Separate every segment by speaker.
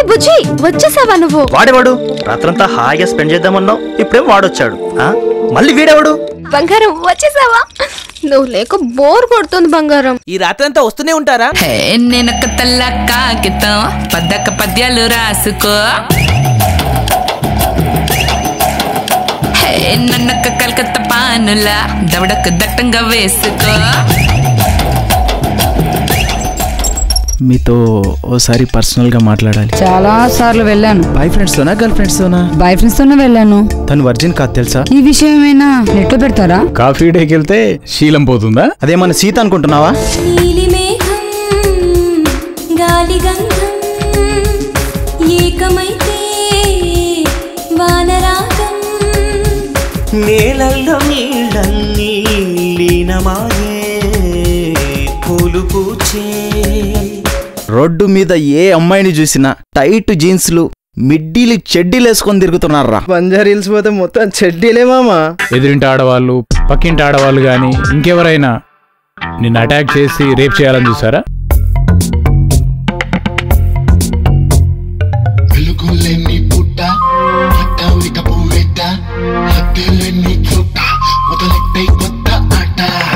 Speaker 1: బుజ్జి వచ్చేసావా నువ్వు
Speaker 2: వాడేవాడు రాత్రంతా హాయిగా స్పెండ్ చేద్దామన్నావు ఇప్పుడేం వాడొచ్చాడు ఆ? మళ్ళీ వీడేవాడు
Speaker 1: బంగారం వచ్చేసావా నువ్వు లేక బోర్ కొడుతుంది బంగారం
Speaker 3: ఈ రాత్రంతా వస్తూనే ఉంటారా
Speaker 4: హే నేనొక తెల్ల కాగితం పద్దక పద్యాలు రాసుకో హే నన్నొక కలకత్తా పానుల దవడకు దట్టంగా వేసుకో
Speaker 5: మీతో ఓసారి పర్సనల్ గా మాట్లాడాలి
Speaker 6: చాలా సార్లు వెళ్ళాను
Speaker 5: బాయ్ ఫ్రెండ్స్ తోనా గర్ల్ ఫ్రెండ్స్ తోనా
Speaker 6: బాయ్ ఫ్రెండ్స్ తోనే వెళ్ళాను
Speaker 5: తను వర్జిన్ కాదు తెలుసా
Speaker 6: ఈ విషయం ఏమైనా నెట్లో పెడతారా
Speaker 7: కాఫీ డేకి వెళ్తే శీలం పోతుందా
Speaker 5: అదేమన్నా సీత అనుకుంటున్నావా
Speaker 8: నీలిమేఘం గాలి గంధం ఏకమైతే వానరాగం
Speaker 9: నేలల్లో నీళ్ళన్నీ లీనమాయే పూలు పూచే
Speaker 5: రోడ్డు మీద ఏ అమ్మాయిని చూసినా టైట్ జీన్స్లు మిడ్డీలు చెడ్డీలు వేసుకొని తిరుగుతున్నారా
Speaker 10: బంజారా హిల్స్ పోతే మొత్తం చెడ్డీలే మామా
Speaker 7: ఎదురింటి ఆడవాళ్ళు పక్కింటి ఆడవాళ్ళు కానీ ఇంకెవరైనా నిన్ను అటాక్ చేసి రేప్ చేయాలని చూసారా
Speaker 11: వెలుగులెన్ని పుట్ట హత్తావిక పువ్వెట్ట హత్తులెన్ని చుట్ట మొదలెట్టై కొత్త ఆట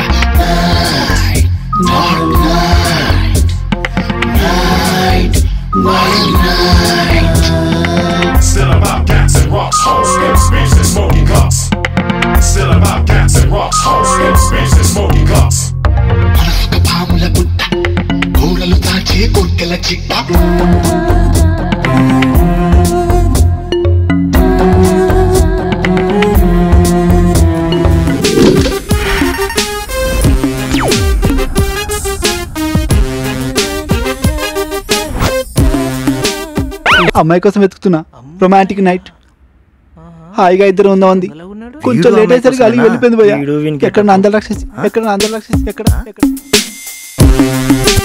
Speaker 11: Night, dark night, night, wild night.
Speaker 12: Still about cats and rocks, hoes, and space and smoking cups. Still about cats and rocks, hoes, and space and smoking cups.
Speaker 11: మనసుక పాముల పుట్ట గోడలు దాచే కొట్టెల చిట్ట
Speaker 10: అమ్మాయి కోసం వెతుకుతున్నా రొమాంటిక్ నైట్ హాయిగా ఇద్దరు ఉందా ఉంది కొంచెం లేట్ అయ్యేసరికి అలిగి వెళ్ళిపోయింది భయ్యా
Speaker 2: వీడు వీనికి
Speaker 10: ఎక్కడ నా అందరు రాక్షసి ఎక్కడ నా అందరు రాక్షసి ఎక్కడ ఎక్కడ